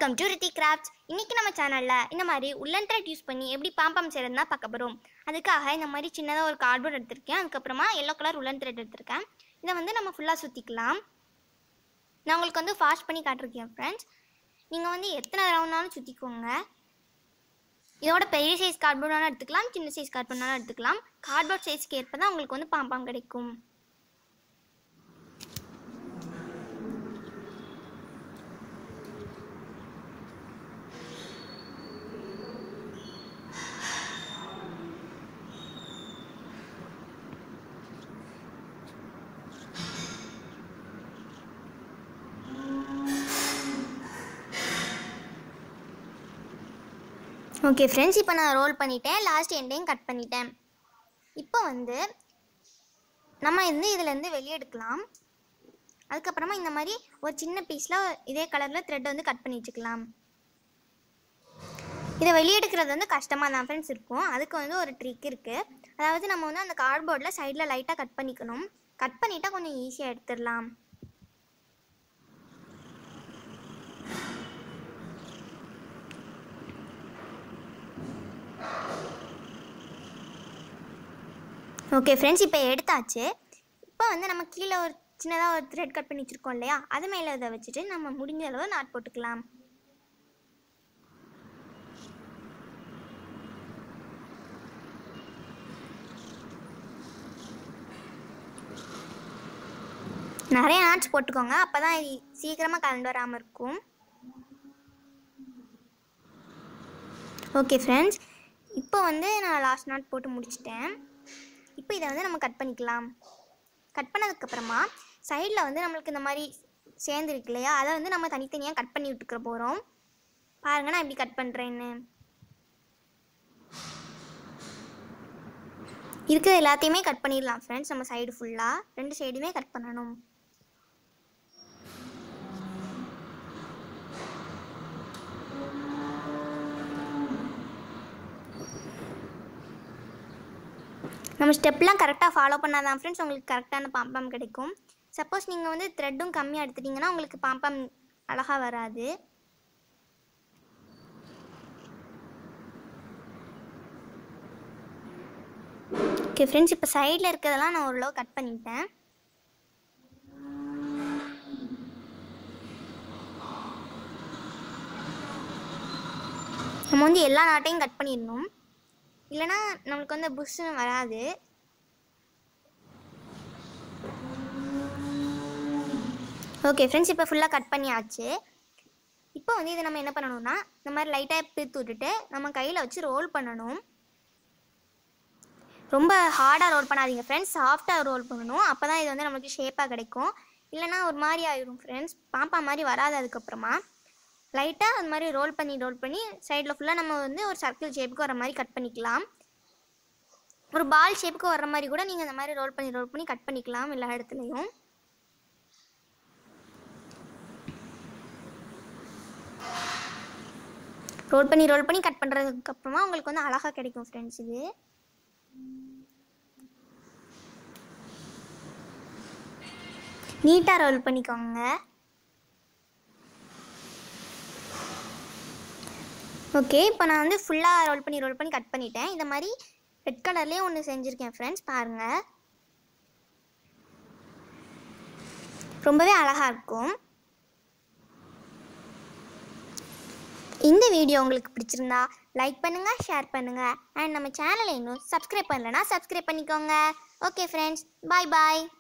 welcome to Riddhi crafts இன்னைக்கு நம்ம சேனலில் இந்த மாதிரி உள்ளன் த்ரெட் யூஸ் பண்ணி எப்படி பாம்பம் செய்கிறதுனா பார்க்க போகிறோம் அதுக்காக இந்த மாதிரி சின்னதாக ஒரு கார்ட்போர்ட் எடுத்திருக்கேன் அதுக்கப்புறமா எல்லோ கலர் உள்ளன் த்ரெட் எடுத்திருக்கேன் இதை வந்து நம்ம ஃபுல்லாக சுற்றிக்கலாம் நான் உங்களுக்கு வந்து ஃபாஸ்ட் பண்ணி காட்டிருக்கேன் ஃப்ரெண்ட்ஸ் நீங்கள் வந்து எத்தனை ரவுண்டாலும் சுற்றிக்கோங்க இதோட பெரிய சைஸ் கார்ட்போர்டாலும் எடுத்துக்கலாம் சின்ன சைஸ் கார்ட்போர்டாலும் எடுத்துக்கலாம் கார்ட்போர்ட் சைஸ்க்கு ஏற்ப தான் உங்களுக்கு வந்து பாம்பாம் கிடைக்கும் ஓகே ஃப்ரெண்ட்ஸ் இப்போ நான் ரோல் பண்ணிட்டேன் லாஸ்ட் எண்டையும் கட் பண்ணிட்டேன் இப்போ வந்து நம்ம வந்து இதுலேருந்து வெளியே எடுக்கலாம் அதுக்கப்புறமா இந்த மாதிரி ஒரு சின்ன பீஸில் இதே கலரில் த்ரெட் வந்து கட் பண்ணி வச்சுக்கலாம் இதை வெளியே எடுக்கிறது வந்து கஷ்டமாக தான் ஃப்ரெண்ட்ஸ் இருக்கும் அதுக்கு வந்து ஒரு ட்ரிக் இருக்குது அதாவது நம்ம வந்து அந்த கார்ட்போர்டில் சைடில் லைட்டாக கட் பண்ணிக்கணும் கட் பண்ணிட்டா கொஞ்சம் ஈஸியாக எடுத்துடலாம் ஓகே ஃப்ரெண்ட்ஸ் இப்போ எடுத்தாச்சு இப்போ வந்து நம்ம கீழே ஒரு சின்னதாக ஒரு த்ரெட் கட் பண்ணி வச்சுருக்கோம் இல்லையா அது மேலே இதை வச்சுட்டு நம்ம முடிஞ்ச அளவு நாட் போட்டுக்கலாம் நிறைய நாட்ஸ் போட்டுக்கோங்க அப்போ தான் சீக்கிரமாக கலந்து வராமல் இருக்கும் ஓகே ஃப்ரெண்ட்ஸ் இப்போ வந்து நான் லாஸ்ட் நாட் போட்டு முடிச்சிட்டேன் இப்போ இதை வந்து நம்ம கட் பண்ணிக்கலாம் கட் பண்ணதுக்கப்புறமா சைடில் வந்து நம்மளுக்கு இந்த மாதிரி சேர்ந்துருக்கு இல்லையா அதை வந்து நம்ம தனித்தனியாக கட் பண்ணி விட்டுக்கிற போகிறோம் பாருங்க நான் எப்படி கட் பண்ணுறேன்னு இருக்கிற எல்லாத்தையுமே கட் பண்ணிடலாம் ஃப்ரெண்ட்ஸ் நம்ம சைடு ஃபுல்லாக ரெண்டு சைடுமே கட் பண்ணணும் நம்ம ஸ்டெப்லாம் கரெக்டாக ஃபாலோ பண்ணால் தான் ஃப்ரெண்ட்ஸ் உங்களுக்கு கரெக்டான பாம்பம் கிடைக்கும் சப்போஸ் நீங்கள் வந்து த்ரெட்டும் கம்மியாக எடுத்துட்டிங்கன்னா உங்களுக்கு பாம்பம் அழகாக வராது ஓகே ஃப்ரெண்ட்ஸ் இப்போ சைடில் இருக்கிறதெல்லாம் நான் ஓரளவு கட் பண்ணிட்டேன் நம்ம வந்து எல்லா நாட்டையும் கட் பண்ணிடணும் இல்லைனா நம்மளுக்கு வந்து புஷ்ஷுன்னு வராது ஓகே ஃப்ரெண்ட்ஸ் இப்போ ஃபுல்லாக கட் பண்ணியாச்சு இப்போ வந்து இதை நம்ம என்ன பண்ணணும்னா இந்த மாதிரி லைட்டாக பிரித்து விட்டுட்டு நம்ம கையில் வச்சு ரோல் பண்ணணும் ரொம்ப ஹார்டாக ரோல் பண்ணாதீங்க ஃப்ரெண்ட்ஸ் சாஃப்டாக ரோல் பண்ணணும் அப்போ தான் இது வந்து நம்மளுக்கு ஷேப்பாக கிடைக்கும் இல்லைனா ஒரு மாதிரி ஆயிரும் ஃப்ரெண்ட்ஸ் பாப்பா மாதிரி வராது அதுக்கப்புறமா லைட்டாக அது மாதிரி ரோல் பண்ணி ரோல் பண்ணி சைடில் ஃபுல்லாக நம்ம வந்து ஒரு சர்க்கிள் ஷேப்புக்கு வர மாதிரி கட் பண்ணிக்கலாம் ஒரு பால் ஷேப்புக்கு வர மாதிரி கூட நீங்கள் இந்த மாதிரி ரோல் பண்ணி ரோல் பண்ணி கட் பண்ணிக்கலாம் எல்லா இடத்துலையும் ரோல் பண்ணி ரோல் பண்ணி கட் பண்ணுறதுக்கு அப்புறமா உங்களுக்கு வந்து அழகாக கிடைக்கும் ஃப்ரெண்ட்ஸ் இது நீட்டாக ரோல் பண்ணிக்கோங்க ஓகே இப்போ நான் வந்து ஃபுல்லாக ரோல் பண்ணி ரோல் பண்ணி கட் பண்ணிட்டேன் இந்த மாதிரி ரெட் கலர்லேயே ஒன்று செஞ்சுருக்கேன் ஃப்ரெண்ட்ஸ் பாருங்கள் ரொம்பவே அழகாக இருக்கும் இந்த வீடியோ உங்களுக்கு பிடிச்சிருந்தா லைக் பண்ணுங்கள் ஷேர் பண்ணுங்கள் அண்ட் நம்ம சேனலை இன்னும் சப்ஸ்கிரைப் பண்ணலைன்னா சப்ஸ்கிரைப் பண்ணிக்கோங்க ஓகே ஃப்ரெண்ட்ஸ் பாய் பாய்